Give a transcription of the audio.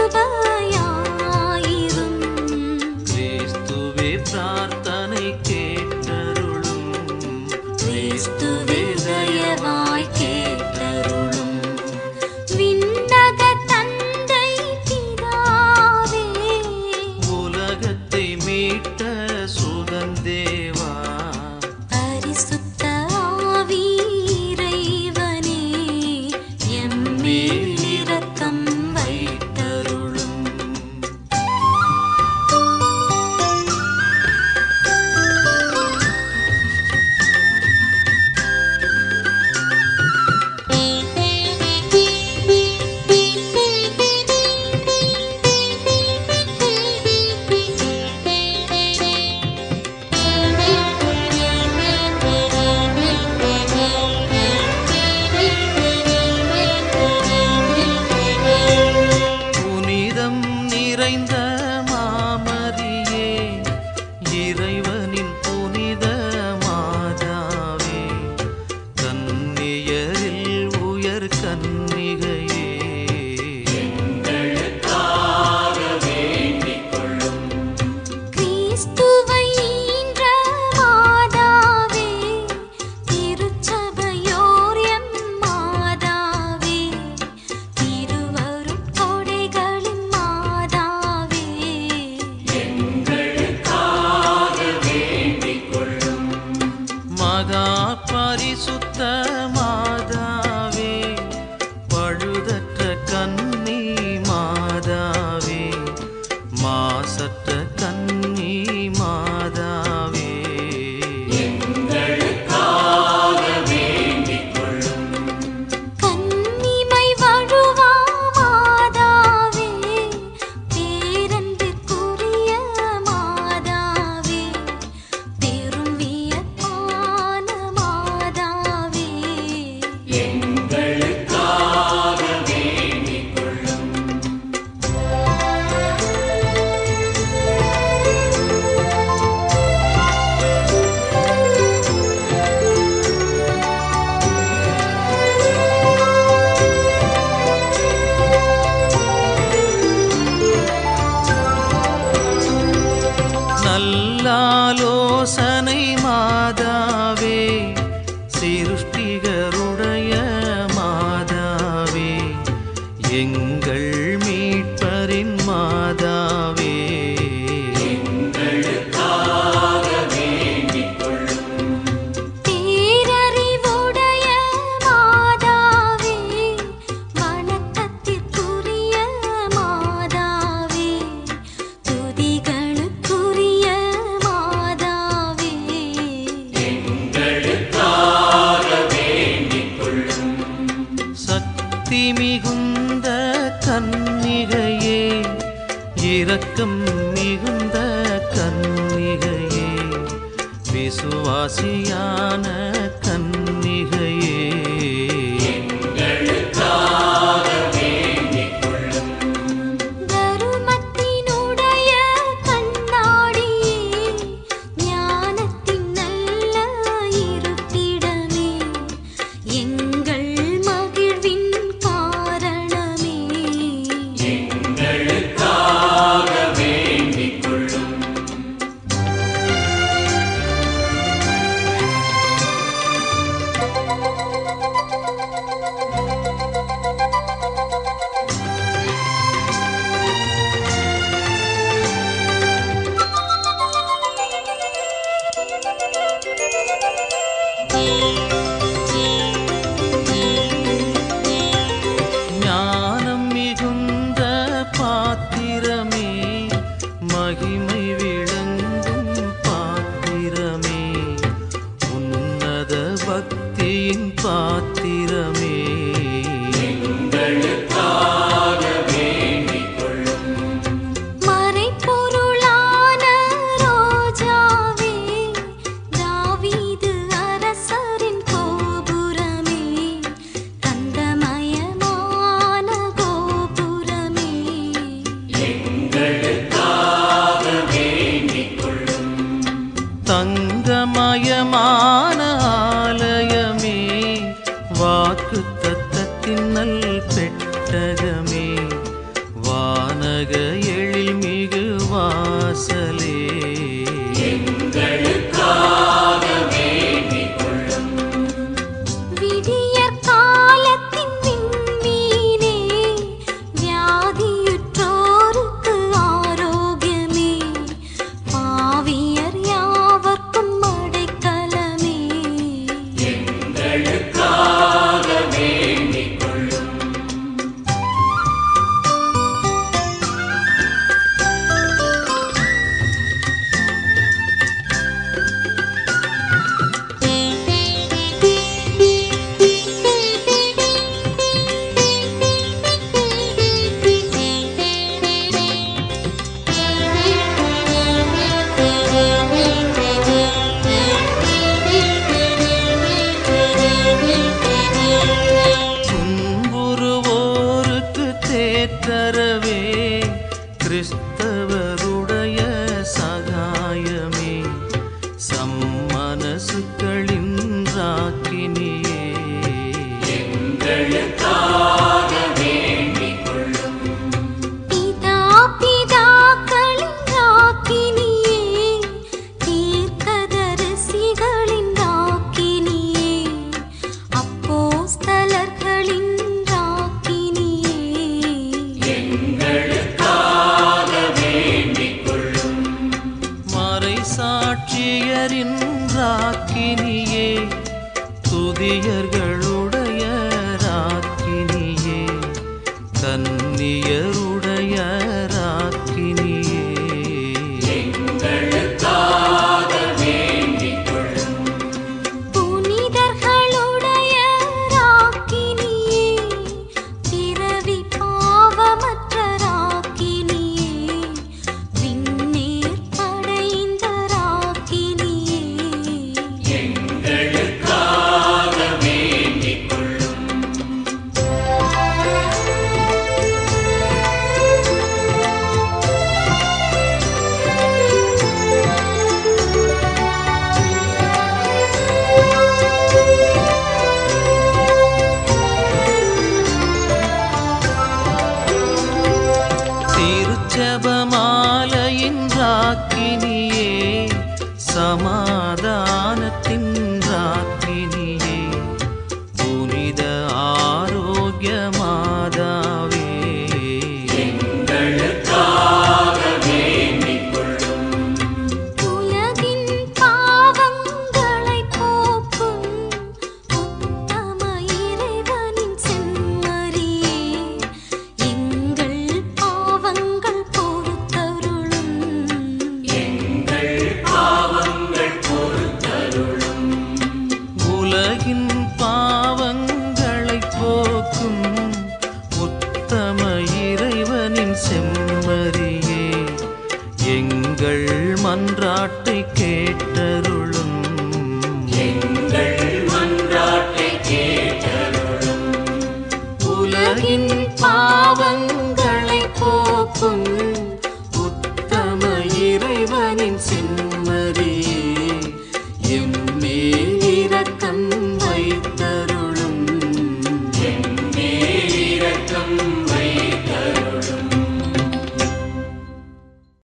கிருபையாயிரும் கிறிஸ்துவே பிரார்த்தனை கேட்டருளும் கிறிஸ்துவே தயவாய் கேட்டருளும் விண்ணக தந்தை பிதாவே உலகத்தை மீட்ட சுதந்தேவா பரிசுத்த ஆவி இறைவனே எம்மேல் இரக்கம் வைத்தருளும் புனிதம் நிறைந்த மாமரியே இறைவனின் புனித மாதாவே கன்னியரில் உயர் கன்னிகையே கிறிஸ்துவை ஈன்ற மாதாவே திருச்சபையோர் எம் மாதாவே திருவருட்கொடைகளின் மாதாவே மகா பரிசுத்த மாதாவே பழுதற்ற கன்னி மாதாவே மாசற்ற கன்னி மாதாவே கன்னிமை வழுவா மாதாவே பேரன்பிற்குரிய மாதாவே பெரும் வியப்பான மாதாவே நல்லாலோசனை மாதாவே சிருஷ்டிகருடைய மாதாவே எங்கள் மீட்பரின் மாதாவே பேரறிவுடைய மாதாவே வணக்கத்திற்குரிய மாதாவே துதிகளுக்குரிய மாதாவே சக்தி மிகுந்த கன்னிகையே இரக்கம் மிகுந்த கன்னிகையே விசுவாசியான கன்னிகையே தருமத்தினுடைய கண்ணாடியே ஞானத்தின் நல்ல இருப்பிடமே எங்கள் மகிழ்வின் காரணமே தரவே கிறிஸ்தவருடைய சகாயமே சம்மனசுக்களின் ராக்கினியே பிதா பிதாக்களின் ராக்கினியே தீர்க்கதரிசிகளின் ராக்கினியே அப்போஸ்தலர்களின் ராக்கினியே மறை சாட்சியரின் ராக்கினியே துதியர்களுடைய ராக்கினியே கன்னியருடைய ராக்கினியே புனிதர்களுடைய ராக்கினியே பிறவி பாவமற்ற ராக்கினியே விண்ணேர் படைந்த ராக்கினியே திருச்சபமாலையின் ராக்கினியே சமாதானத்தின் ராக்கினியே புனித ஆரோக்கிய மாதாவே உலகின் பாவங்களைப் போக்கும் உத்தம இறைவனின் செம்மறியே, எங்கள் பாவங்கள் பொறுத்தருளும். உலகின் பாவங்களைப் போக்கும் உத்தம இறைவனின் செம்மறியே எங்கள் மன்றாட்டை கேட்டருளும் உலகின் பாவங்களைப் போக்கும் உத்தம இறைவனின் செம்மறியே